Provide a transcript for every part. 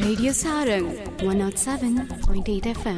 Radio Sarang 107.8 FM.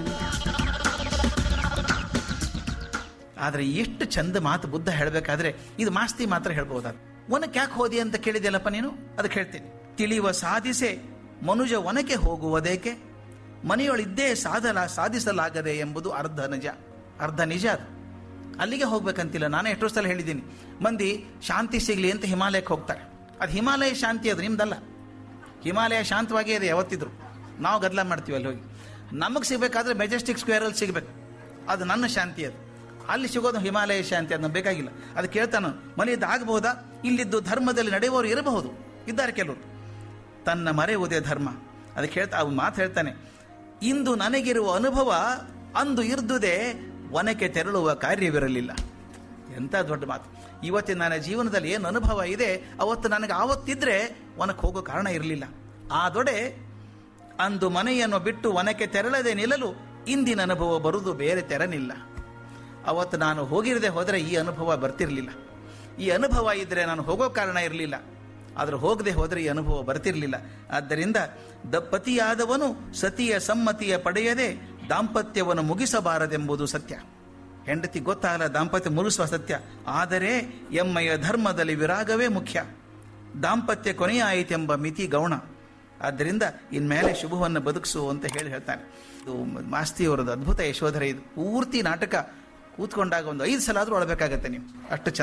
ಆದರೆ ಎಷ್ಟು ಚಂದ ಮಾತು ಬುದ್ಧ ಹೇಳಬೇಕಾದ್ರೆ ಇದು ಮಾಸ್ತಿ ಮಾತ್ರ ಹೇಳ್ಬಹುದಾದ ಒನಕ್ಕೆ ಯಾಕೆ ಹೋದಿ ಅಂತ ಕೇಳಿದೆಯಲ್ಲಪ್ಪ ನೀನು ಅದಕ್ಕೆ ಹೇಳ್ತೀನಿ ತಿಳಿಯುವ ಸಾಧಿಸೆ ಮನುಜ ಒನಕ್ಕೆ ಹೋಗುವುದೇಕೆ ಮನೆಯೊಳಿದ್ದೇ ಸಾಧಲ ಸಾಧಿಸಲಾಗದೆ ಎಂಬುದು ಅರ್ಧ ನಿಜ ಅರ್ಧ ನಿಜ ಅದು ಅಲ್ಲಿಗೆ ಹೋಗ್ಬೇಕಂತಿಲ್ಲ ನಾನೇ ಎಷ್ಟೋ ಸಲ ಹೇಳಿದ್ದೀನಿ ಮಂದಿ ಶಾಂತಿ ಸಿಗಲಿ ಅಂತ ಹಿಮಾಲಯಕ್ಕೆ ಹೋಗ್ತಾರೆ ಅದು ಹಿಮಾಲಯ ಶಾಂತಿ ಅದು ನಿಮ್ದಲ್ಲ ಹಿಮಾಲಯ ಶಾಂತವಾಗೇ ಇದೆ ಯಾವತ್ತಿದ್ರು ನಾವು ಗದ್ದಲ ಮಾಡ್ತೀವಿ ಅಲ್ಲಿ ಹೋಗಿ ನಮಗೆ ಸಿಗಬೇಕಾದ್ರೆ ಮೆಜೆಸ್ಟಿಕ್ ಸ್ಕ್ವೇರಲ್ಲಿ ಸಿಗಬೇಕು ಅದು ನನ್ನ ಶಾಂತಿ ಅದು ಅಲ್ಲಿ ಸಿಗೋದು ಹಿಮಾಲಯ ಶಾಂತಿ ಅದು ನಮ್ಗೆ ಬೇಕಾಗಿಲ್ಲ ಅದು ಕೇಳ್ತಾನು ಮನೆಯದ್ದು ಆಗಬಹುದಾ ಇಲ್ಲಿದ್ದು ಧರ್ಮದಲ್ಲಿ ನಡೆಯುವವರು ಇರಬಹುದು ಇದ್ದಾರೆ ಕೆಲವರು ತನ್ನ ಮರೆಯುವುದೇ ಧರ್ಮ ಅದಕ್ಕೆ ಹೇಳ್ತಾ ಅವ್ನು ಮಾತು ಹೇಳ್ತಾನೆ ಇಂದು ನನಗಿರುವ ಅನುಭವ ಅಂದು ಇರ್ದುದೇ ವನಕ್ಕೆ ತೆರಳುವ ಕಾರ್ಯವಿರಲಿಲ್ಲ ಎಂಥ ದೊಡ್ಡ ಮಾತು ಇವತ್ತಿನ ನನ್ನ ಜೀವನದಲ್ಲಿ ಏನು ಅನುಭವ ಇದೆ ಅವತ್ತು ನನಗೆ ಆವತ್ತಿದ್ರೆ ವನಕ್ಕೆ ಹೋಗೋ ಕಾರಣ ಇರಲಿಲ್ಲ ಆ ದೊಡೆ ಅಂದು ಮನೆಯನ್ನು ಬಿಟ್ಟು ವನಕ್ಕೆ ತೆರಳದೆ ನಿಲ್ಲಲು ಇಂದಿನ ಅನುಭವ ಬರುವುದು ಬೇರೆ ತೆರನಿಲ್ಲ ಅವತ್ತು ನಾನು ಹೋಗಿರದೆ ಹೋದರೆ ಈ ಅನುಭವ ಬರ್ತಿರಲಿಲ್ಲ ಈ ಅನುಭವ ಇದ್ದರೆ ನಾನು ಹೋಗೋ ಕಾರಣ ಇರಲಿಲ್ಲ ಆದ್ರೆ ಹೋಗದೆ ಹೋದರೆ ಈ ಅನುಭವ ಬರ್ತಿರಲಿಲ್ಲ ಆದ್ದರಿಂದ ದ ಪತಿಯಾದವನು ಸತಿಯ ಸಮ್ಮತಿಯ ಪಡೆಯದೆ ದಾಂಪತ್ಯವನ್ನು ಮುಗಿಸಬಾರದೆಂಬುದು ಸತ್ಯ ಹೆಂಡತಿ ಗೊತ್ತಾಗಲ್ಲ ದಾಂಪತ್ಯ ಮುಗಿಸುವ ಸತ್ಯ ಆದರೆ ಎಮ್ಮೆಯ ಧರ್ಮದಲ್ಲಿ ವಿರಾಗವೇ ಮುಖ್ಯ ದಾಂಪತ್ಯ ಕೊನೆಯಾಯಿತೆಂಬ ಮಿತಿ ಗೌಣ ಆದ್ದರಿಂದ ಇನ್ಮೇಲೆ ಶುಭವನ್ನು ಬದುಕಿಸು ಅಂತ ಹೇಳಿ ಹೇಳ್ತಾನೆ ಇದು ಮಾಸ್ತಿಯವರದ್ದು ಅದ್ಭುತ ಯಶೋಧರ ಇದು ಪೂರ್ತಿ ನಾಟಕ ಕೂತ್ಕೊಂಡಾಗ ಒಂದು ಐದು ಸಲ ಆದರೂ ಅಳಬೇಕಾಗತ್ತೆ ನೀವು ಅಷ್ಟು ಚಂದ